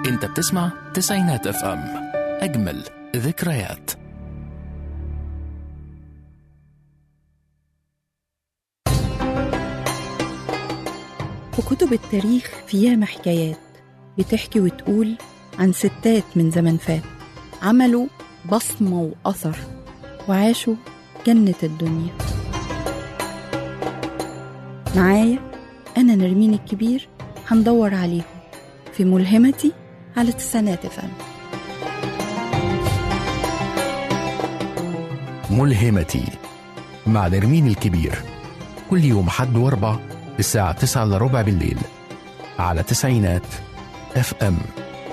انت بتسمع تسعينات اف ام اجمل ذكريات وكتب التاريخ فيها حكايات بتحكي وتقول عن ستات من زمن فات عملوا بصمة وأثر وعاشوا جنة الدنيا معايا أنا نرمين الكبير هندور عليهم في ملهمتي على تسعينات فم ملهمتي مع نرمين الكبير كل يوم حد واربع الساعة تسعة إلا ربع بالليل على تسعينات اف ام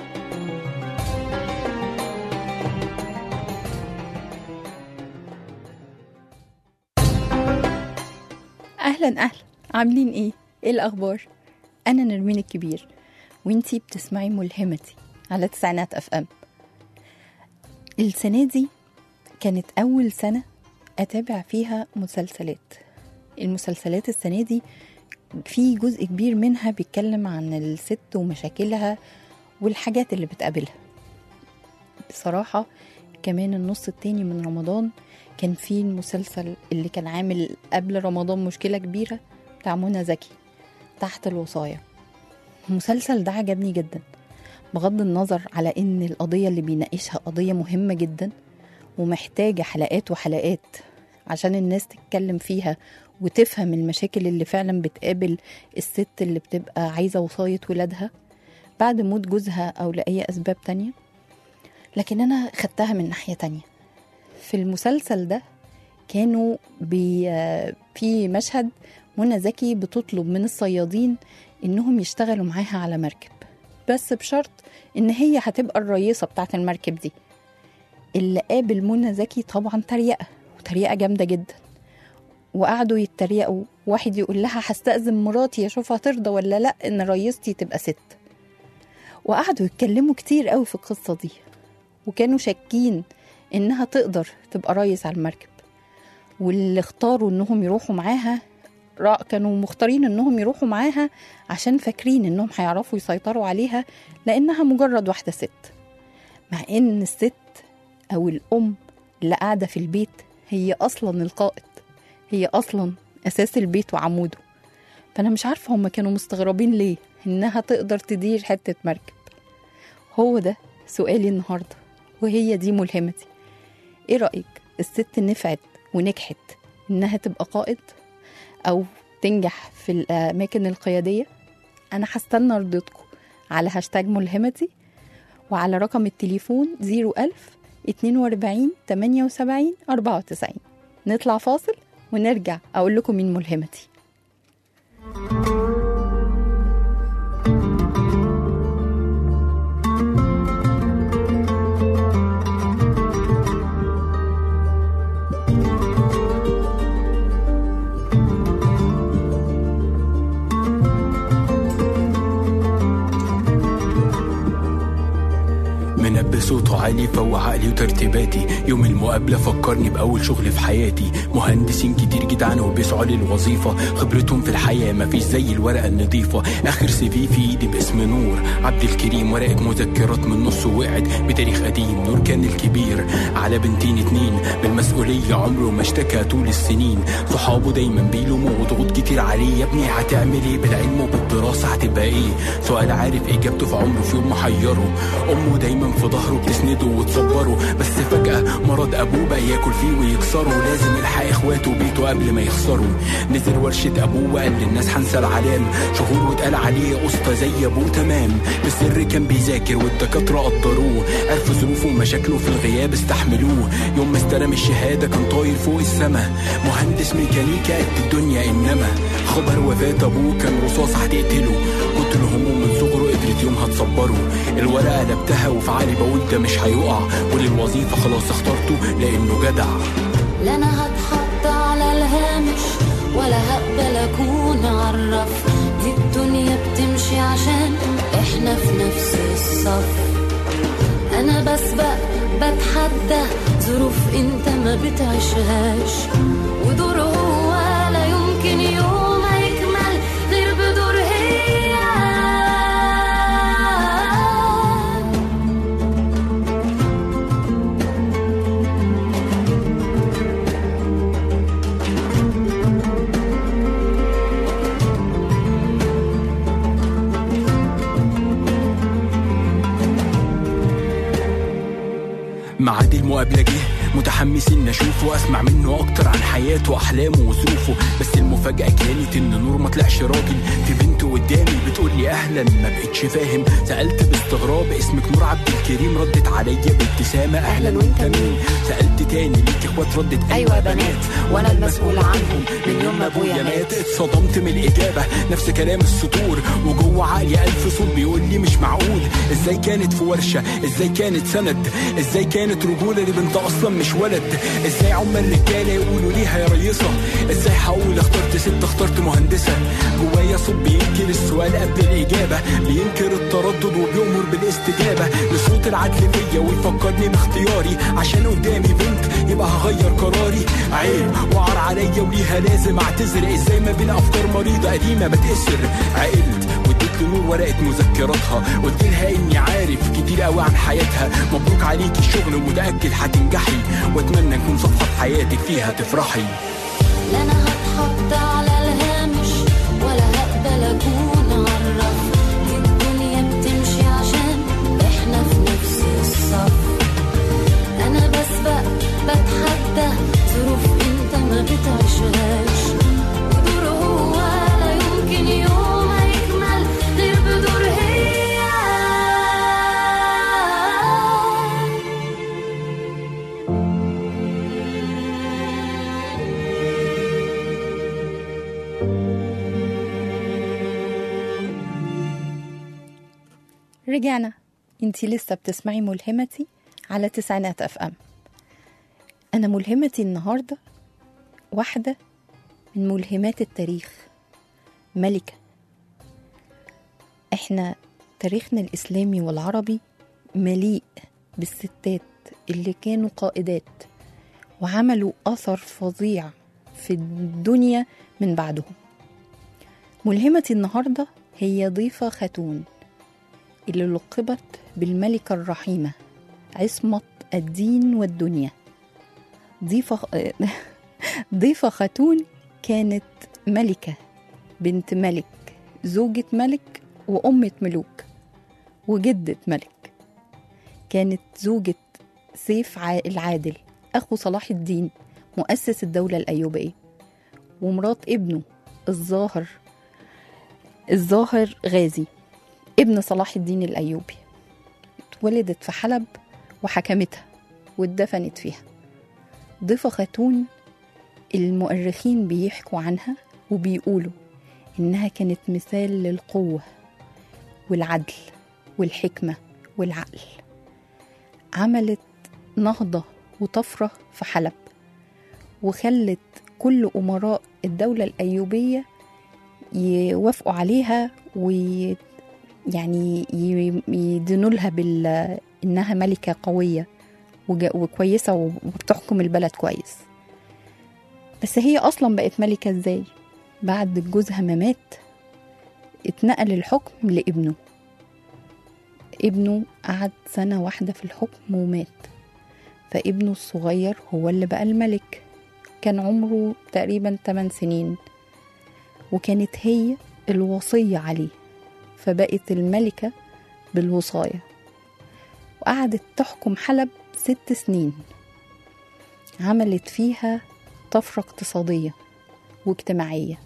أهلا أهلا عاملين إيه؟ إيه الأخبار؟ أنا نرمين الكبير وإنتي بتسمعي ملهمتي على تسعينات أف أم السنة دي كانت أول سنة أتابع فيها مسلسلات المسلسلات السنة دي في جزء كبير منها بيتكلم عن الست ومشاكلها والحاجات اللي بتقابلها بصراحة كمان النص التاني من رمضان كان في المسلسل اللي كان عامل قبل رمضان مشكلة كبيرة بتاع منى زكي تحت الوصاية المسلسل ده عجبني جدا بغض النظر على ان القضية اللي بيناقشها قضية مهمة جدا ومحتاجة حلقات وحلقات عشان الناس تتكلم فيها وتفهم المشاكل اللي فعلا بتقابل الست اللي بتبقى عايزة وصاية ولادها بعد موت جوزها أو لأي أسباب تانية لكن أنا خدتها من ناحية تانية في المسلسل ده كانوا بي في مشهد منى زكي بتطلب من الصيادين إنهم يشتغلوا معاها على مركب بس بشرط إن هي هتبقى الرئيسة بتاعت المركب دي اللي قابل منى زكي طبعا تريقة وتريقة جامدة جدا وقعدوا يتريقوا واحد يقول لها هستأذن مراتي اشوفها ترضى ولا لا ان رئيستي تبقى ست وقعدوا يتكلموا كتير قوي في القصة دي وكانوا شاكين انها تقدر تبقى رئيس على المركب واللي اختاروا انهم يروحوا معاها را- كانوا مختارين انهم يروحوا معاها عشان فاكرين انهم هيعرفوا يسيطروا عليها لانها مجرد واحدة ست مع ان الست او الام اللي قاعدة في البيت هي اصلا القائد هي اصلا اساس البيت وعموده فانا مش عارفه هما كانوا مستغربين ليه انها تقدر تدير حته مركب هو ده سؤالي النهارده وهي دي ملهمتي ايه رايك الست نفعت ونجحت انها تبقى قائد او تنجح في الاماكن القياديه انا هستنى ردودكم على هاشتاج ملهمتي وعلى رقم التليفون 01000 42 78 94 نطلع فاصل ونرجع أقول لكم مين ملهمتي منبه صوته عالي فوق عقلي وترتيباتي يوم المقابلة فكرني بأول شغل في حياتي مهندسين كتير جدعان وبيسعوا للوظيفة خبرتهم في الحياة مفيش زي الورقة النظيفة آخر سي في في إيدي باسم نور عبد الكريم ورقة مذكرات من نص وقعت بتاريخ قديم نور كان الكبير على بنتين اتنين بالمسؤولية عمره ما اشتكى طول السنين صحابه دايما بيلوموا وضغوط كتير عليه يا ابني هتعمل ايه بالعلم وبالدراسة هتبقى ايه سؤال عارف اجابته في عمره في يوم محيره امه دايما في ظهره بتسنده وتصبره بس فجأة مرض ابوه بقى ياكل فيه ويكسره لازم يلحق اخواته وبيته قبل ما يخسروا نزل ورشة ابوه وقال للناس هنسى العلام شهور واتقال عليه اسطى زي ابوه تمام بالسر كان بيذاكر والدكاترة قدروه عرفوا ظروفه ومشاكله في الغياب استحملوه يوم ما استلم الشهادة كان طاير فوق السما مهندس ميكانيكا قد الدنيا انما خبر وفاة ابوه كان رصاص هتقتله كتر همه من صغره قدرت يومها تصبره الورقة قلبتها وفي عقلي بقول ده مش هيقع وللوظيفة خلاص اخترته لانه جدع لا انا هتحط على الهامش ولا هقبل اكون عرف دي الدنيا بتمشي عشان احنا في نفس الصف انا بسبق بتحدى ظروف انت ما بتعيشهاش ودور هو لا يمكن يوم يكمل غير بدور هي المقابلة جه متحمس ان اشوفه اسمع منه اكتر عن حياته واحلامه وظروفه بس المفاجأة كانت ان نور ما طلعش راجل في بنت قدامي بتقول لي اهلا ما بقتش فاهم سألت باستغراب اسمك نور عبد الكريم ردت عليا بابتسامة اهلا وانت مين سألت تاني ليك اخوات ردت أيوة بنات، وأنا المسؤول عنهم من يوم ما أبويا مات. اتصدمت من الإجابة نفس كلام السطور وجوه عقلي ألف صوت بيقول لي مش معقول إزاي كانت في ورشة إزاي كانت سند إزاي كانت رجولة لبنت أصلا مش ولد إزاي عم الرجالة يقولوا ليها يا ريصة إزاي هقول اخترت ست اخترت مهندسة جوايا صوت بينكر السؤال قبل الإجابة بينكر التردد وبيأمر بالاستجابة لصوت العدل فيا ويفكرني باختياري عشان قدامي بنت يبقى هغير قراري عيب وعر عليا وليها لازم اعتذر ازاي ما بين افكار مريضه قديمه بتأسر عقلت واديت لنور ورقه مذكراتها قلت لها اني عارف كتير قوي عن حياتها مبروك عليكي الشغل ومتاكد هتنجحي واتمنى نكون صفحه في حياتك فيها تفرحي لا انا هتحط على الهامش ولا هقبل اكون عالرف دي الدنيا بتمشي عشان احنا في نفس الصف انا بسبق بتحدى ظروف انت ما بتعيشهاش ودور هو لا يمكن يوم هيكمل غير بدور هي رجعنا انتي لسه بتسمعي ملهمتي على تسعينات اف ام انا ملهمتي النهارده واحده من ملهمات التاريخ ملكه احنا تاريخنا الاسلامي والعربي مليء بالستات اللي كانوا قائدات وعملوا اثر فظيع في الدنيا من بعدهم ملهمتي النهارده هي ضيفه خاتون اللي لقبت بالملكة الرحيمة عصمة الدين والدنيا ضيفة ضيفة خاتون كانت ملكة بنت ملك زوجة ملك وأمة ملوك وجدة ملك كانت زوجة سيف ع- العادل أخو صلاح الدين مؤسس الدولة الأيوبية ومرات ابنه الظاهر الظاهر غازي ابن صلاح الدين الأيوبي اتولدت في حلب وحكمتها واتدفنت فيها ضيفة خاتون المؤرخين بيحكوا عنها وبيقولوا إنها كانت مثال للقوة والعدل والحكمة والعقل عملت نهضة وطفرة في حلب وخلت كل أمراء الدولة الأيوبية يوافقوا عليها وي يعني ي- يدينوا لها بال انها ملكه قويه وج- وكويسه وبتحكم البلد كويس بس هي اصلا بقت ملكه ازاي بعد جوزها ما مات اتنقل الحكم لابنه ابنه قعد سنة واحدة في الحكم ومات فابنه الصغير هو اللي بقى الملك كان عمره تقريبا 8 سنين وكانت هي الوصية عليه فبقت الملكة بالوصاية وقعدت تحكم حلب ست سنين عملت فيها طفرة اقتصادية واجتماعية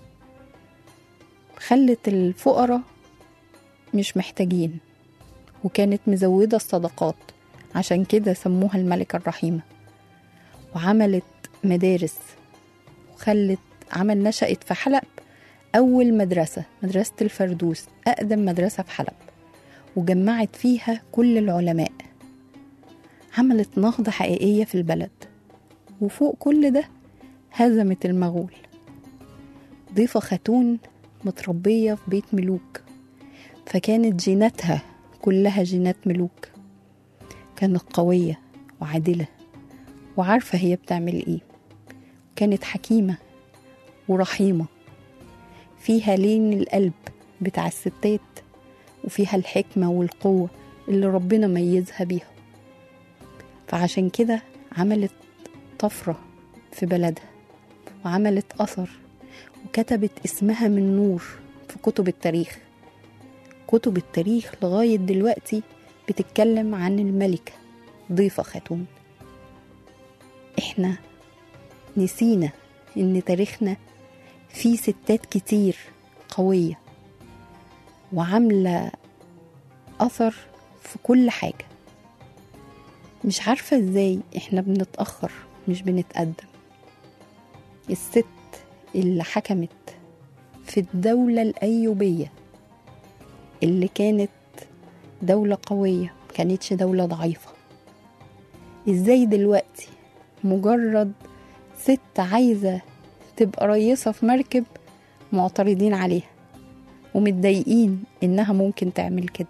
خلت الفقراء مش محتاجين وكانت مزودة الصدقات عشان كده سموها الملكة الرحيمة وعملت مدارس وخلت عمل نشأت في حلب أول مدرسة مدرسة الفردوس أقدم مدرسة في حلب وجمعت فيها كل العلماء عملت نهضة حقيقية في البلد وفوق كل ده هزمت المغول ضيفة خاتون متربية في بيت ملوك فكانت جيناتها كلها جينات ملوك كانت قوية وعادلة وعارفة هي بتعمل ايه كانت حكيمة ورحيمة فيها لين القلب بتاع الستات وفيها الحكمة والقوة اللي ربنا ميزها بيها فعشان كده عملت طفرة في بلدها وعملت أثر وكتبت اسمها من نور في كتب التاريخ كتب التاريخ لغاية دلوقتي بتتكلم عن الملكة ضيفة خاتون احنا نسينا ان تاريخنا فيه ستات كتير قوية وعاملة أثر في كل حاجة مش عارفة ازاي احنا بنتأخر مش بنتقدم الست اللي حكمت في الدولة الأيوبية اللي كانت دولة قوية كانتش دولة ضعيفة ازاي دلوقتي مجرد ست عايزة تبقى رئيسة في مركب معترضين عليها ومتضايقين انها ممكن تعمل كده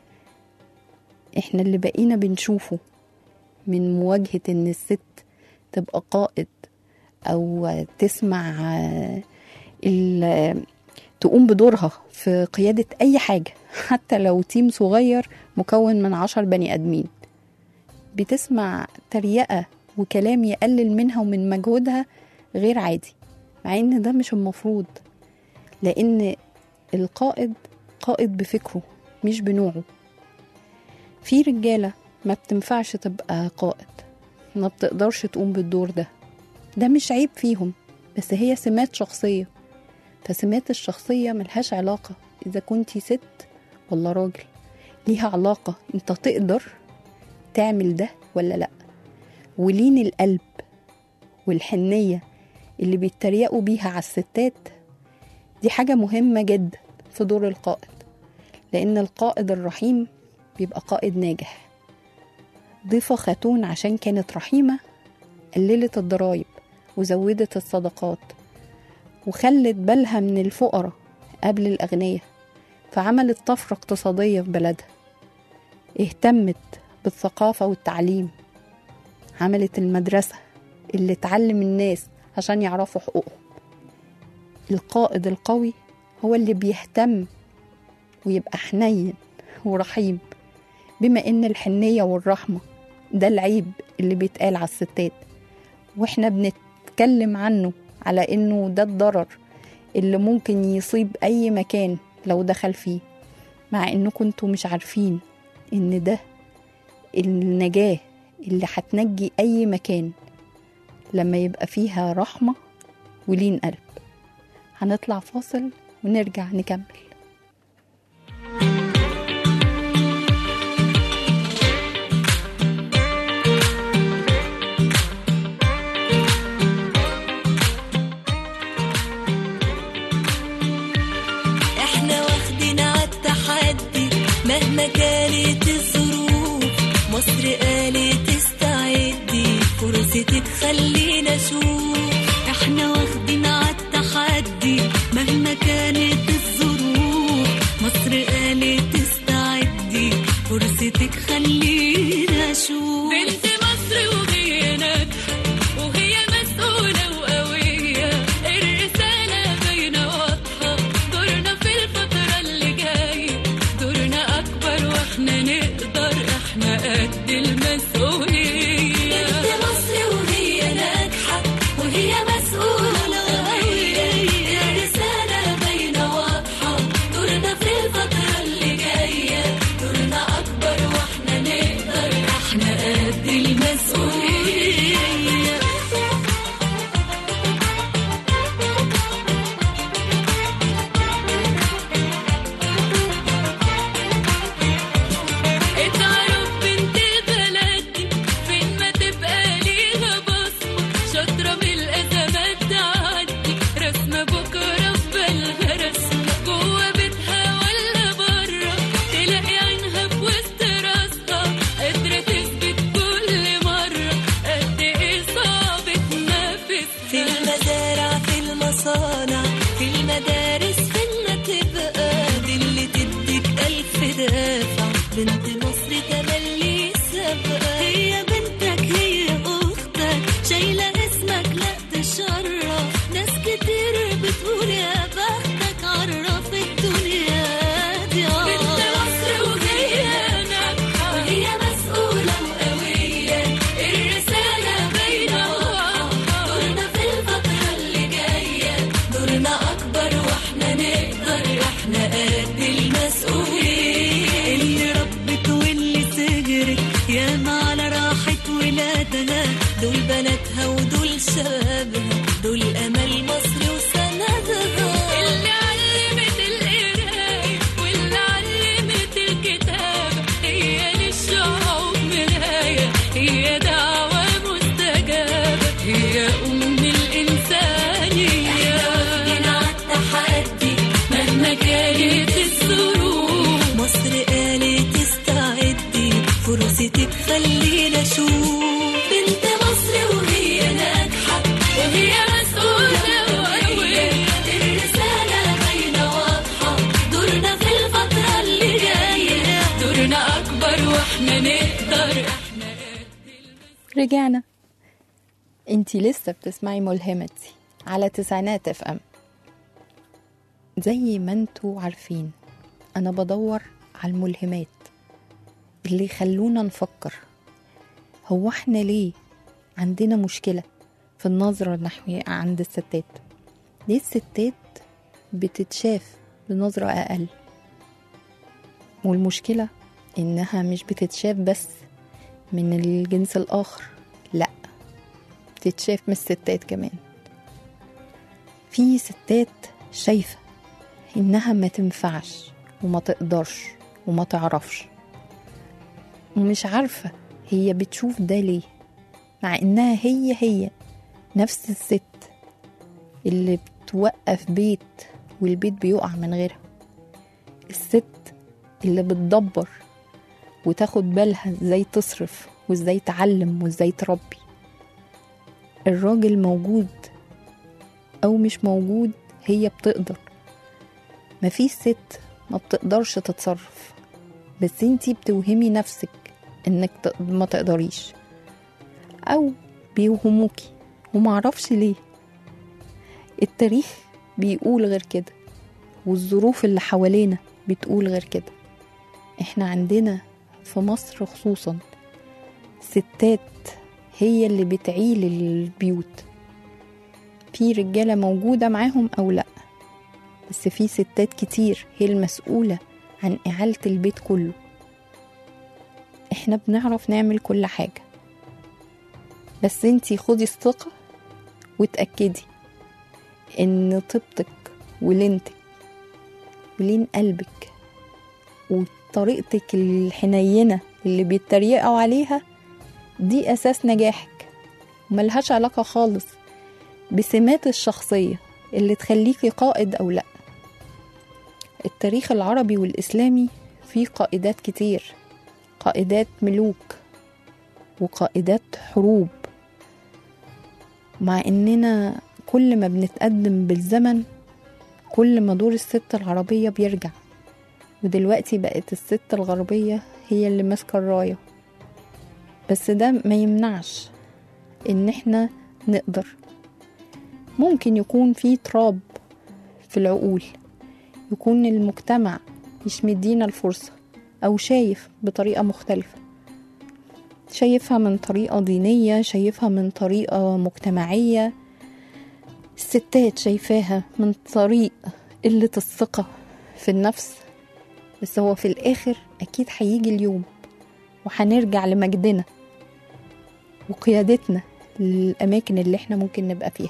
احنا اللي بقينا بنشوفه من مواجهة ان الست تبقى قائد او تسمع آه، ال- تقوم بدورها في قيادة أي حاجة حتى لو تيم صغير مكون من عشر بني آدمين بتسمع تريقة وكلام يقلل منها ومن مجهودها غير عادي مع ان ده مش المفروض لان القائد قائد بفكره مش بنوعه في رجالة ما بتنفعش تبقى قائد ما بتقدرش تقوم بالدور ده ده مش عيب فيهم بس هي سمات شخصية فسمات الشخصية ملهاش علاقة إذا كنتي ست ولا راجل ليها علاقة انت تقدر تعمل ده ولا لأ ولين القلب والحنية اللي بيتريقوا بيها على الستات دي حاجة مهمة جدا في دور القائد لأن القائد الرحيم بيبقى قائد ناجح ضيفة خاتون عشان كانت رحيمة قللت الضرايب وزودت الصدقات وخلت بالها من الفقراء قبل الأغنياء فعملت طفرة اقتصادية في بلدها اهتمت بالثقافة والتعليم عملت المدرسة اللي تعلم الناس عشان يعرفوا حقوقهم القائد القوي هو اللي بيهتم ويبقى حنين ورحيم بما ان الحنية والرحمة ده العيب اللي بيتقال على الستات واحنا بنتكلم عنه على انه ده الضرر اللي ممكن يصيب اي مكان لو دخل فيه مع انكم انتوا مش عارفين ان ده النجاة اللي هتنجي اي مكان لما يبقى فيها رحمة ولين قلب هنطلع فاصل ونرجع نكمل احنا واخدين عالتحدي مهما كانت الظروف مصر قالت استعدي فرصتك خلينا اشوف احنا واخدين عالتحدي مهما كانت الظروف مصر قالت استعدي فرصتك خلينا اشوف بنت مصر وهي ناجحة وهي مسؤولة وقوية الرسالة باينة واضحة دورنا في الفترة اللي جاية دورنا أكبر واحنا نقدر احنا قد المسؤولية بنت مصر وهي ناجحة وهي مسؤولة وقوية الرسالة باينة احنا نقدر رجعنا انتي لسه بتسمعي ملهمتي على تسعينات اف ام زي ما انتوا عارفين انا بدور على الملهمات اللي يخلونا نفكر هو احنا ليه عندنا مشكلة في النظرة نحو عند الستات ليه الستات بتتشاف بنظرة أقل والمشكلة إنها مش بتتشاف بس من الجنس الآخر لأ بتتشاف من الستات كمان في ستات شايفة إنها ما تنفعش وما تقدرش وما تعرفش ومش عارفة هي بتشوف ده ليه مع إنها هي هي نفس الست اللي بتوقف بيت والبيت بيقع من غيرها الست اللي بتدبر وتاخد بالها ازاي تصرف وازاي تعلم وازاي تربي الراجل موجود او مش موجود هي بتقدر مفيش ست ما بتقدرش تتصرف بس انتي بتوهمي نفسك انك ت- ما تقدريش او بيوهموكي ومعرفش ليه التاريخ بيقول غير كده والظروف اللي حوالينا بتقول غير كده احنا عندنا في مصر خصوصا ستات هي اللي بتعيل البيوت في رجالة موجودة معاهم أو لأ بس في ستات كتير هي المسؤولة عن إعالة البيت كله احنا بنعرف نعمل كل حاجة بس انتي خدي الثقة وتأكدي ان طيبتك ولينتك ولين قلبك وطريقتك الحنينة اللي بيتريقوا عليها دي أساس نجاحك وملهاش علاقة خالص بسمات الشخصية اللي تخليكي قائد أو لأ التاريخ العربي والإسلامي فيه قائدات كتير قائدات ملوك وقائدات حروب مع إننا كل ما بنتقدم بالزمن كل ما دور الست العربية بيرجع ودلوقتي بقت الست الغربية هي اللي ماسكة الراية بس ده ما يمنعش ان احنا نقدر ممكن يكون في تراب في العقول يكون المجتمع مش مدينا الفرصة أو شايف بطريقة مختلفة شايفها من طريقة دينية شايفها من طريقة مجتمعية الستات شايفاها من طريق قلة الثقة في النفس بس هو في الآخر أكيد هيجي اليوم وهنرجع لمجدنا وقيادتنا للأماكن اللي احنا ممكن نبقى فيها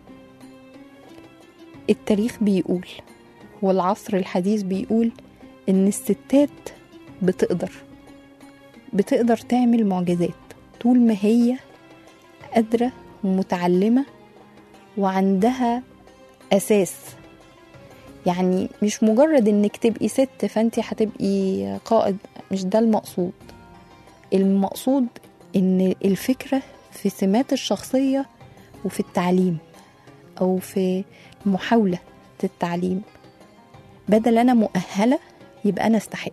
التاريخ بيقول والعصر الحديث بيقول إن الستات بتقدر بتقدر تعمل معجزات طول ما هي قادرة ومتعلمة وعندها أساس يعني مش مجرد انك تبقي ست فانت هتبقي قائد مش ده المقصود المقصود ان الفكرة في سمات الشخصية وفي التعليم او في محاولة التعليم بدل انا مؤهلة يبقى انا استحق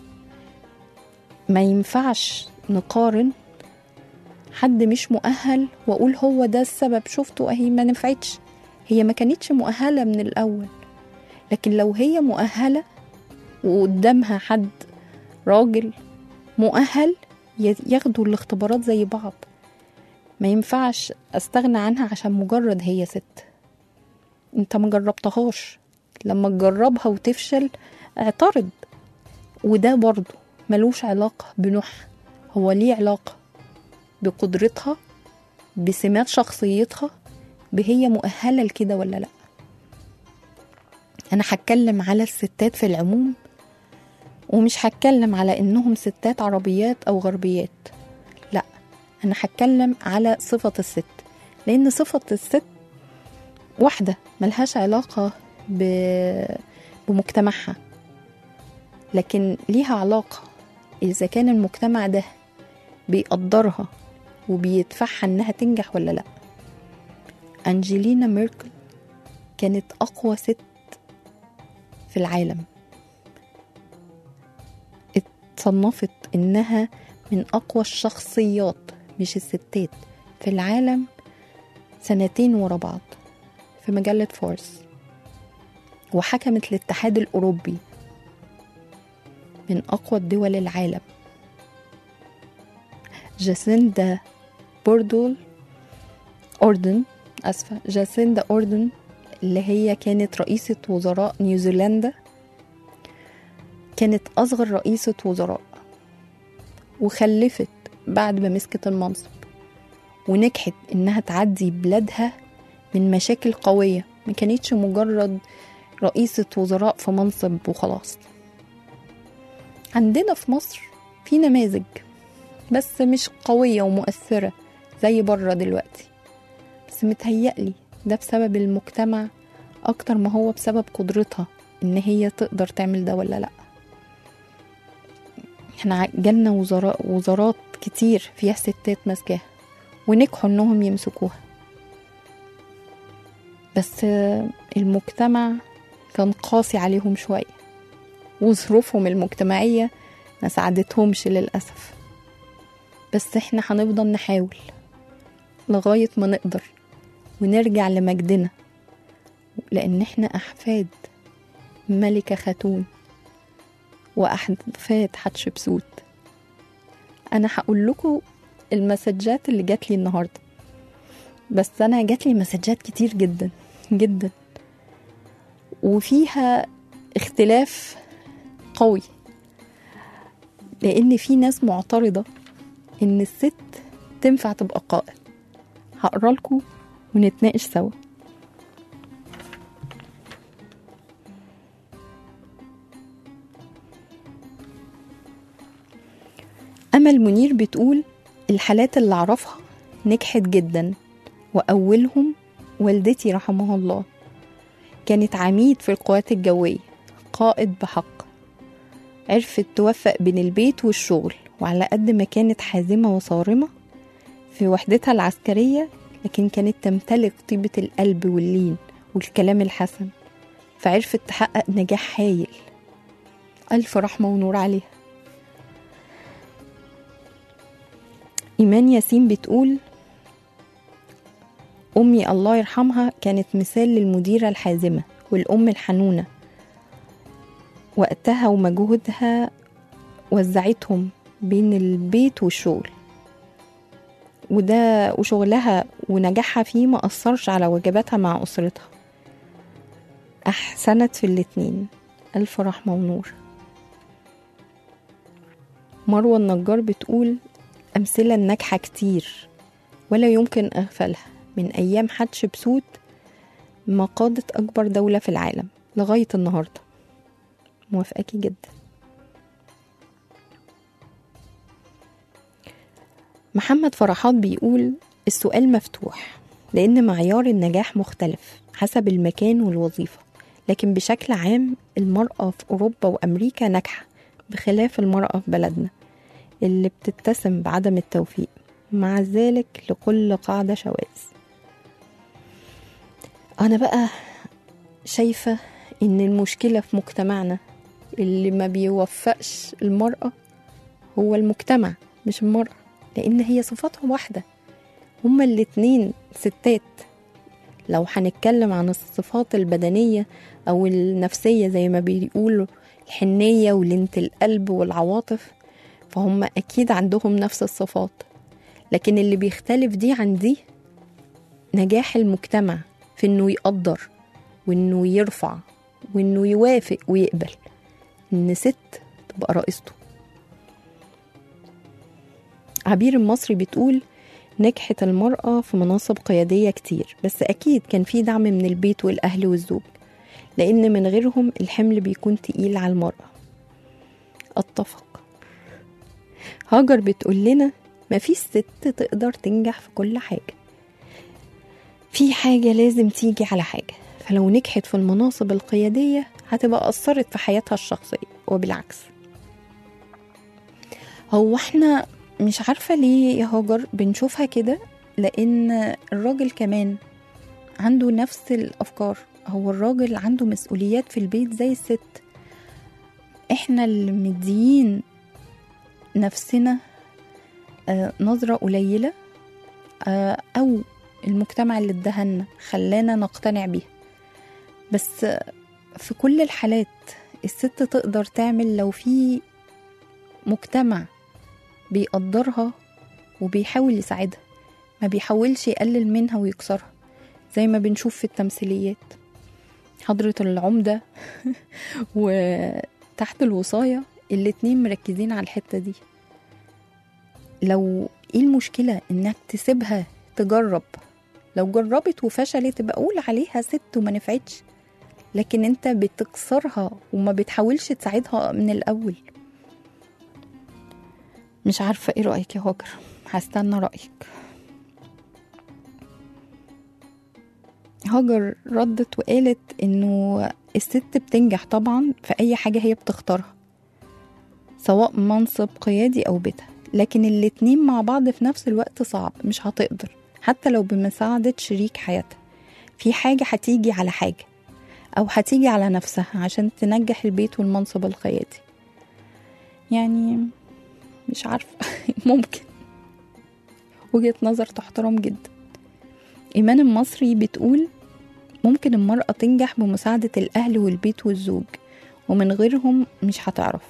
ما ينفعش نقارن حد مش مؤهل واقول هو ده السبب شفته اهي ما نفعتش هي ما كانتش مؤهلة من الاول لكن لو هي مؤهلة وقدامها حد راجل مؤهل ياخدوا الاختبارات زي بعض ما ينفعش استغنى عنها عشان مجرد هي ست انت ما جربتهاش لما تجربها وتفشل اعترض وده برضو ملوش علاقة بنوعها هو ليه علاقة بقدرتها بسمات شخصيتها بهي مؤهلة لكده ولا لأ أنا هتكلم على الستات في العموم ومش هتكلم على إنهم ستات عربيات أو غربيات لأ أنا هتكلم على صفة الست لأن صفة الست واحدة ملهاش علاقة ب... بمجتمعها لكن ليها علاقة إذا كان المجتمع ده بيقدرها وبيدفعها إنها تنجح ولا لأ أنجلينا ميركل كانت أقوى ست في العالم اتصنفت إنها من أقوى الشخصيات مش الستات في العالم سنتين ورا بعض في مجلة فورس وحكمت الاتحاد الأوروبي من أقوى الدول العالم جاسيندا بوردول أوردن أسفة جاسيندا أوردن اللي هي كانت رئيسة وزراء نيوزيلندا كانت أصغر رئيسة وزراء وخلفت بعد ما مسكت المنصب ونجحت إنها تعدي بلادها من مشاكل قوية ما كانتش مجرد رئيسة وزراء في منصب وخلاص عندنا في مصر في نماذج بس مش قوية ومؤثرة زي بره دلوقتي بس متهيألي ده بسبب المجتمع أكتر ما هو بسبب قدرتها إن هي تقدر تعمل ده ولا لأ احنا جالنا وزراء وزارات كتير فيها ستات ماسكاها ونجحوا انهم يمسكوها بس المجتمع كان قاسي عليهم شوية وظروفهم المجتمعية ما ساعدتهمش للأسف بس احنا هنفضل نحاول لغاية ما نقدر ونرجع لمجدنا لأن احنا أحفاد ملكة خاتون وأحفاد حتشبسوت أنا هقول لكم المسجات اللي جات لي النهاردة بس أنا جات لي مسجات كتير جدا جدا وفيها اختلاف قوي لأن في ناس معترضة إن الست تنفع تبقى قائد هقرا لكم ونتناقش سوا أمل منير بتقول الحالات اللي أعرفها نجحت جدا وأولهم والدتي رحمها الله كانت عميد في القوات الجوية قائد بحق عرفت توفق بين البيت والشغل وعلى قد ما كانت حازمة وصارمة في وحدتها العسكرية لكن كانت تمتلك طيبة القلب واللين والكلام الحسن فعرفت تحقق نجاح هايل ألف رحمة ونور عليها إيمان ياسين بتقول أمي الله يرحمها كانت مثال للمديرة الحازمة والأم الحنونة وقتها ومجهودها وزعتهم بين البيت والشغل وده وشغلها ونجاحها فيه ما أثرش على واجباتها مع أسرتها أحسنت في الاتنين ألف رحمة ونور مروة النجار بتقول أمثلة ناجحة كتير ولا يمكن أغفلها من أيام حتشبسوت ما قادت أكبر دولة في العالم لغاية النهاردة موافقاكي جدا محمد فرحات بيقول السؤال مفتوح لأن معيار النجاح مختلف حسب المكان والوظيفة لكن بشكل عام المرأة في أوروبا وأمريكا ناجحة بخلاف المرأة في بلدنا اللي بتتسم بعدم التوفيق مع ذلك لكل قاعدة شواذ أنا بقى شايفة إن المشكلة في مجتمعنا اللي ما بيوفقش المرأة هو المجتمع مش المرأة لأن هي صفاتهم واحدة هما الاتنين ستات لو هنتكلم عن الصفات البدنية أو النفسية زي ما بيقولوا الحنية ولينة القلب والعواطف فهم أكيد عندهم نفس الصفات لكن اللي بيختلف دي عن دي نجاح المجتمع في إنه يقدر وإنه يرفع وإنه يوافق ويقبل إن ست تبقى رئيسته عبير المصري بتقول نجحت المرأة في مناصب قيادية كتير بس أكيد كان في دعم من البيت والأهل والزوج لأن من غيرهم الحمل بيكون تقيل على المرأة أتفق هاجر بتقول لنا مفيش ست تقدر تنجح في كل حاجة في حاجة لازم تيجي على حاجة فلو نجحت في المناصب القيادية هتبقى أثرت في حياتها الشخصية وبالعكس هو احنا مش عارفة ليه يا هاجر بنشوفها كده لأن الراجل كمان عنده نفس الأفكار هو الراجل عنده مسؤوليات في البيت زي الست احنا اللي مديين نفسنا آه، نظرة قليلة آه، أو المجتمع اللي ادهنا خلانا نقتنع بيها بس آه، في كل الحالات الست تقدر تعمل لو في مجتمع بيقدرها وبيحاول يساعدها ما بيحاولش يقلل منها ويكسرها زي ما بنشوف في التمثيليات حضرة العمدة وتحت الوصاية الاتنين مركزين على الحتة دي لو ايه المشكلة انك تسيبها تجرب لو جربت وفشلت تبقى قول عليها ست وما نفعتش لكن انت بتكسرها وما بتحاولش تساعدها من الاول مش عارفة ايه رأيك يا هاجر هستنى رأيك هاجر ردت وقالت انه الست بتنجح طبعا في اي حاجة هي بتختارها سواء منصب قيادي او بيتها لكن الاتنين مع بعض في نفس الوقت صعب مش هتقدر حتى لو بمساعدة شريك حياتها في حاجة هتيجي على حاجة أو هتيجي على نفسها عشان تنجح البيت والمنصب القيادي يعني مش عارفة ممكن وجهة نظر تحترم جدا إيمان المصري بتقول ممكن المرأة تنجح بمساعدة الأهل والبيت والزوج ومن غيرهم مش هتعرف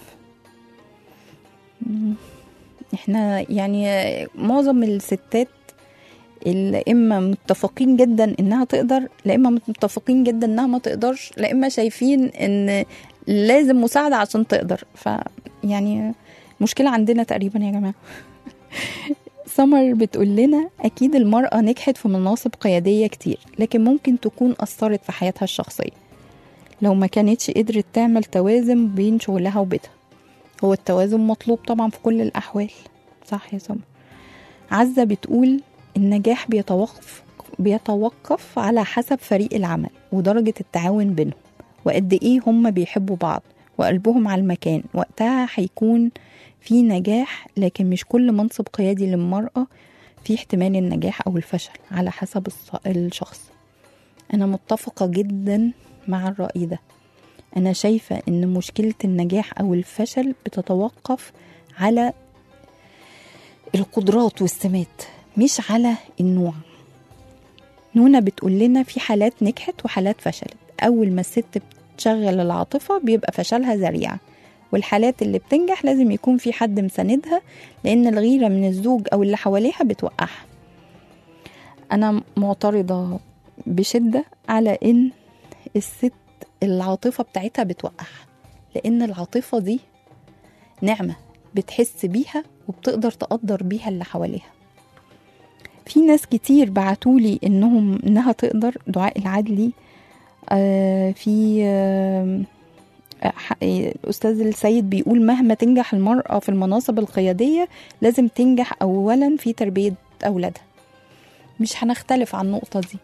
مم. احنا يعني معظم الستات اللي اما متفقين جدا انها تقدر لا اما متفقين جدا انها ما تقدرش لا اما شايفين ان لازم مساعدة عشان تقدر ف يعني مشكلة عندنا تقريبا يا جماعة سمر بتقول لنا أكيد المرأة نجحت في مناصب قيادية كتير لكن ممكن تكون أثرت في حياتها الشخصية لو ما كانتش قدرت تعمل توازن بين شغلها وبيتها هو التوازن مطلوب طبعا في كل الأحوال صح يا سمر عزة بتقول النجاح بيتوقف بيتوقف على حسب فريق العمل ودرجة التعاون بينهم وقد إيه هم بيحبوا بعض وقلبهم على المكان وقتها هيكون في نجاح لكن مش كل منصب قيادي للمرأة في احتمال النجاح أو الفشل على حسب الص- الشخص أنا متفقة جدا مع الرأي ده أنا شايفة إن مشكلة النجاح أو الفشل بتتوقف على القدرات والسمات مش على النوع نونا بتقول لنا في حالات نجحت وحالات فشلت أول ما الست بتشغل العاطفة بيبقى فشلها ذريع والحالات اللي بتنجح لازم يكون في حد مساندها لأن الغيرة من الزوج أو اللي حواليها بتوقعها أنا معترضة بشدة على إن الست العاطفة بتاعتها بتوقعها لأن العاطفة دي نعمة بتحس بيها وبتقدر تقدر بيها اللي حواليها في ناس كتير بعتولي انهم انها تقدر دعاء العدلي آه في آه ح- الأستاذ السيد بيقول مهما تنجح المرأة في المناصب القيادية لازم تنجح أولا في تربية أولادها مش هنختلف عن النقطة دي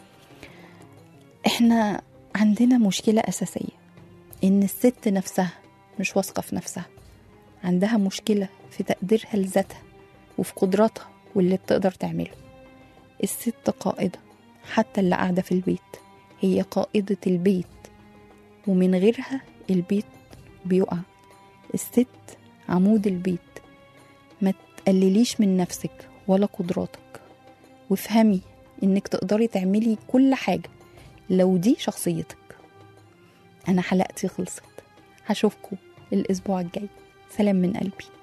احنا عندنا مشكلة أساسية إن الست نفسها مش واثقة في نفسها عندها مشكلة في تقديرها لذاتها وفي قدراتها واللي بتقدر تعمله الست قائدة حتى اللي قاعدة في البيت هي قائدة البيت ومن غيرها البيت بيقع الست عمود البيت ما تقلليش من نفسك ولا قدراتك وافهمي انك تقدري تعملي كل حاجة لو دي شخصيتك انا حلقتي خلصت هشوفكم الاسبوع الجاي سلام من قلبي